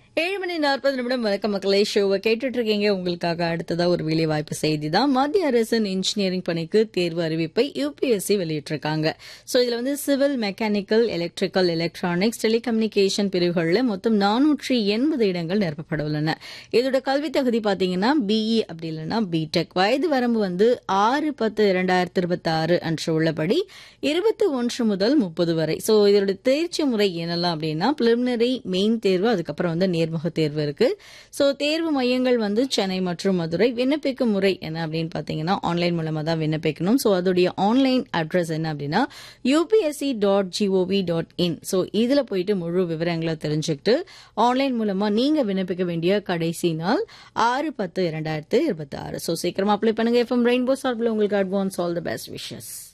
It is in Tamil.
ஏழு மணி நாற்பது நிமிடம் வணக்கம் மக்களே ஷோவை கேட்டுட்டு இருக்கீங்க உங்களுக்காக அடுத்ததா ஒரு வேலை வாய்ப்பு செய்தி தான் மத்திய அரசின் இன்ஜினியரிங் பணிக்கு தேர்வு அறிவிப்பை யூபிஎஸ்சி வெளியிட்டிருக்காங்க ஸோ இதுல வந்து civil mechanical electrical electronics telecommunication பிரிவுகளில் மொத்தம் நானூற்றி எண்பது இடங்கள் நிரப்பப்பட உள்ளன இதோட கல்வி தகுதி பாத்தீங்கன்னா பிஇ அப்படி இல்லைன்னா பிடெக் வயது வரம்பு வந்து ஆறு பத்து இரண்டாயிரத்தி இருபத்தி ஆறு அன்று உள்ளபடி இருபத்தி ஒன்று முதல் முப்பது வரை ஸோ இதோட தேர்ச்சி முறை என்னெல்லாம் அப்படின்னா பிலிமினரி மெயின் தேர்வு அதுக்கப்புறம் வந்து நேர்முக தேர்வு இருக்கு ஸோ தேர்வு மையங்கள் வந்து சென்னை மற்றும் மதுரை விண்ணப்பிக்கும் முறை என்ன அப்படின்னு பார்த்தீங்கன்னா ஆன்லைன் மூலமாக தான் விண்ணப்பிக்கணும் ஸோ அதோடைய ஆன்லைன் அட்ரஸ் என்ன அப்படின்னா UPSC dot GOV dot in so இதில் போயிட்டு முழு விவரங்களை தெரிஞ்சுக்கிட்டு ஆன்லைன் மூலமாக நீங்கள் விண்ணப்பிக்க வேண்டிய கடைசி நாள் ஆறு பத்து இரண்டாயிரத்து இருபத்தி ஆறு ஸோ சீக்கிரமா அப்ளை பண்ணுங்க எஃப்எம் ரெயின்போ சார்பில் உங்களுக்கு advance all the best wishes